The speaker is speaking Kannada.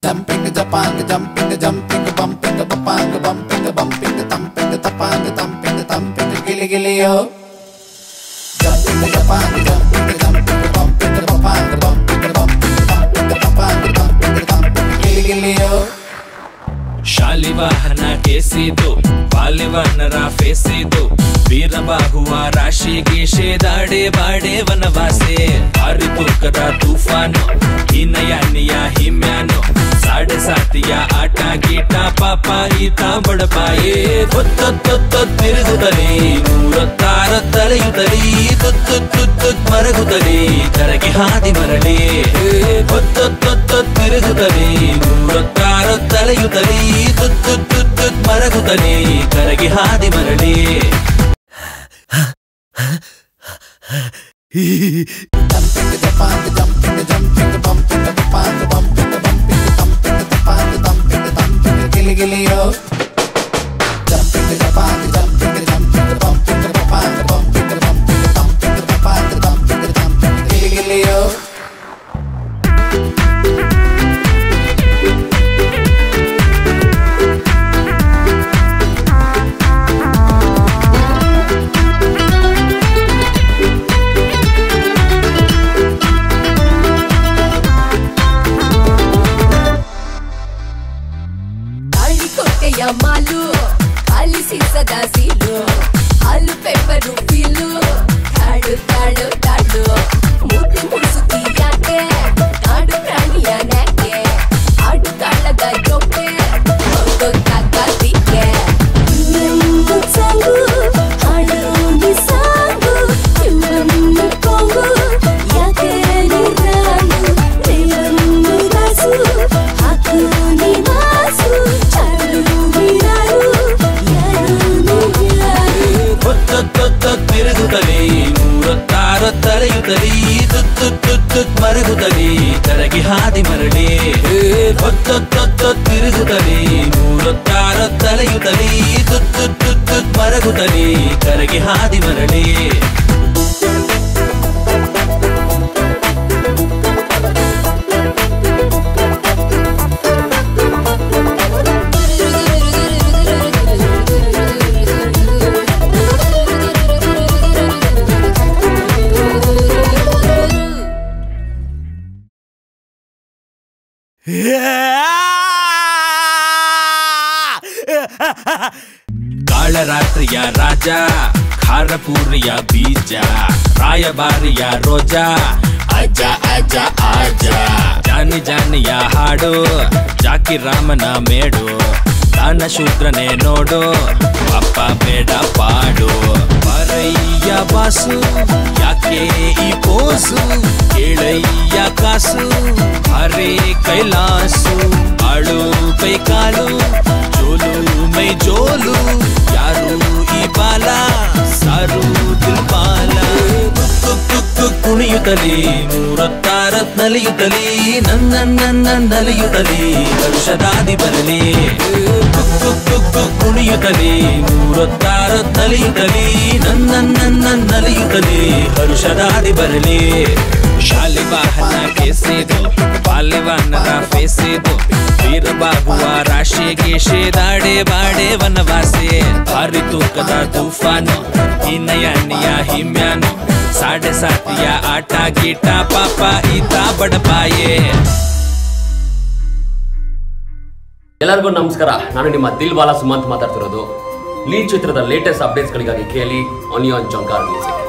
Jumping, japang, jumping, jumping, bumping, bapang, bumping, bumping, thumping, tapang, thumping, thumping, gilly gilly yo. Jumping, japang, jumping, jumping, bumping, bapang, bumping, bumping, thumping, tapang, thumping, thumping, gilly gilly yo. Shalivahana ಕೇಸಿದು ಬಾಲ್ಯವನ್ನರ ಫೇಸಿದು ವೀರಬಾಹುವ ರಾಶಿಗೆ ಶೇದಾಡೆ ಬಾಡೆ ವನವಾಸೆ ಭಾರಿ ತೂಕದ ತೂಫಾನು ಹಿನಯಾನಿಯ ಹಿಮ್ಯಾನು ಸಾಡೆ ಸಾತಿಯ ಆಟ ಗೀಟ ಪಾಪ ಈತ ಬಡಪಾಯೇ ಹೊತ್ತೊತ್ತೊತ್ತೊ ತಿರುಗುತ್ತಲೇ ನೂರತ್ತಾರ ತಲೆಯುತ್ತಲೇ ತುತ್ತು ತುತ್ತು ಮರಗುತ್ತಲೇ ಕರಗಿ ಹಾದಿ ಮರಳಿ ಹೊತ್ತೊತ್ತೊತ್ತೊ ತಿರುಗುತ್ತಲೇ ನೂರತ್ತಾರ ತಲೆಯುತ್ತಲೇ ತುತ್ತು ತುತ್ತು ಮರಗುತ್ತಲೇ ಕರಗಿ ಹಾದಿ ಮರಳಿ Jumping, japang, jumping, jumping, bumping, bapang, bumping, bumping, thumping, tapang, thumping, thumping, gilly gilly yo. Jumping, japang, jumping, jumping, bumping, bapang, bumping, bumping, thumping, tapang, thumping, thumping, gilly gilly yo. ತಾಳಿಕೊಟ್ಟೆಯ ಮಾಲು ಖಾಲಿ ಸೀಸದ ಸೀಲು ಹಾಲು ಪೆಪ್ಪರು ಫೀಲು ಕಾಡು ಕಾಡು ಕಾಡು ಮೂತಿ ಮುಸುತಿ ಯಾಕೆ ಕಾಡು ಪ್ರಾಣಿಯ ನ್ಯಾಕೆ ಆಡು ಕಾಳದ ಜೊತೆ ಗೊತ್ತಾಗದಿಕ್ಕೆ ಸಾಂಗು ಹಾಡು ನೀ ಸಾಂಗು ಕಿಮ್ಮನ್ನು ಕೊಂಗು ಯಾಕೆ ನೀರಾಗು ದೇವರು ದಾಸು ಹಾಕು ನೀ ಮಾಸು ಚಾಲು ನೀರಾರು ಯಾರು ನೀ ಯಾರು ಹೊತ್ತೊತ್ತೊತ್ತೊ ತಿರುಗುತ್ತಲೇ ನೂರತ್ತಾರ ತಲೆಯುತ್ತಲೇ ತುತ್ತು ತುತ್ತು ಮರಗುತ್ತಲೇ ಕರಗಿ ಹಾದಿ ಮರಳಿ ಹೊತ್ತೊತ್ತೊತ್ತೊ ತಿರುಗುತ್ತಲೇ ನೂರತ್ತಾರ ತಲೆಯುತ್ತಲೇ ತುತ್ತು ತುತ್ತು ಮರಗುತ್ತಲೇ ಕರಗಿ ಹಾದಿ ಮರಳಿ ಕಾಳರಾತ್ರಿಯ ರಾಜ ಖಾರಪೂರಿಯ ಬೀಜ ರಾಯಬಾರಿಯ ರೋಜ ಅಜ್ಜ ಅಜ್ಜ ಅಜ್ಜ ಜಾನಿ ಜಾನಿಯ ಹಾಡು ಜಾಕಿ ರಾಮನ ಮೇಡು ದಾನ ಶೂದ್ರನೇ ನೋಡು ಅಪ್ಪ ಬೇಡ ಪಾಡು ಬರಯ್ಯ ಬಾಸು ಯಾಕೆ ಈ ಪೋಸು ಕೇಳಯ್ಯ ಕಾಸು ಹರೇ ಕೈಲಾಸು ಆಳು ಕೈ ಕಾಲು ಜೋಲು ಮೈ ಜೋಲು ಯಾರು ಈ ಬಾಲ ಸಾರು ದಿಲ್ಪಾಲ ಕುಣಿಯುತ್ತಲೇ ನೂರತ್ತಾರ ನಲಿಯುತ್ತಲೇ ನನ್ನ ನನ್ನ ನಲಿಯುತ್ತಲೇ ಹರುಷದಾದಿ ಬರಲಿ ಕುಣಿಯುತ್ತಲೇ ನೂರತ್ತಾರ ನಲಿಯುತ್ತಲೇ ನನ್ನ ನನ್ನ ನಲಿಯುತ್ತಲೇ ಹರುಷದಾದಿ ಬರಲಿ ಶಾಲೆ ವಾಹನ ಕೇಸಿದು ಬಾಲ್ಯವನ್ನರ ಫೇಸಿದು ವೀರಬಾಗುವ ರಾಶಿಗೆ ಶೇದಾಡೆ ಬಾಡೆ ವನವಾಸಿ ಭಾರಿ ತೂಕದ ತೂಫಾನು ಹಿನ್ನಯಣ್ಣಿಯ ಹಿಮ್ಯಾನು ಸಾಡೆ ಸಾತಿಯ ಆಟ ಗೀಟ ಪಾಪ ಈತ ಬಡಪಾಯೇ ಎಲ್ಲರಿಗೂ ನಮಸ್ಕಾರ ನಾನು ನಿಮ್ಮ ದಿಲ್ ಬಾಲ ಸುಮಂತ್ ಮಾತಾಡ್ತಿರೋದು ಲೀಡ್ ಚಿತ್ರದ ಲೇಟೆಸ್ಟ್ ಅಪ್ಡೇಟ್ಸ್ಗಳಿಗಾಗಿ ಕೇಳಿ ಆನಿಯಾನ್ ಜಂಕಾರ್ ಮ್ಯೂಸಿಕ್